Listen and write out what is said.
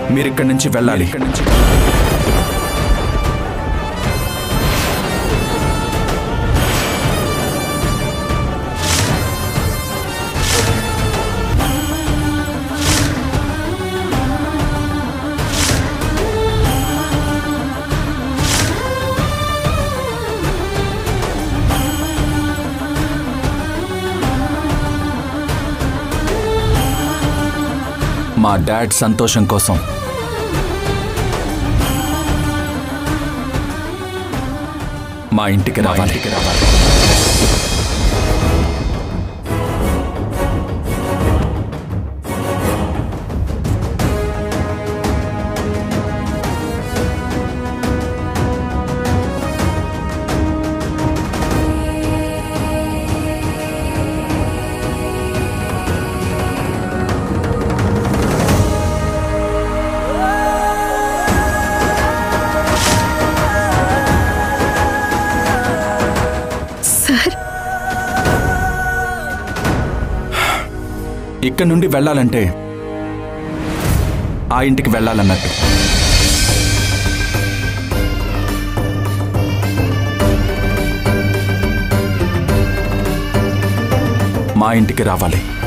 మీరిక్కడి నుంచి వెళ్ళాలి మా డాడ్ సంతోషం కోసం మా ఇంటికి రావాలి ఇంటికి రావాలి సార్ ఇక్కడ నుండి వెళ్ళాలంటే ఆ ఇంటికి వెళ్ళాలన్నట్టు మా ఇంటికి రావాలి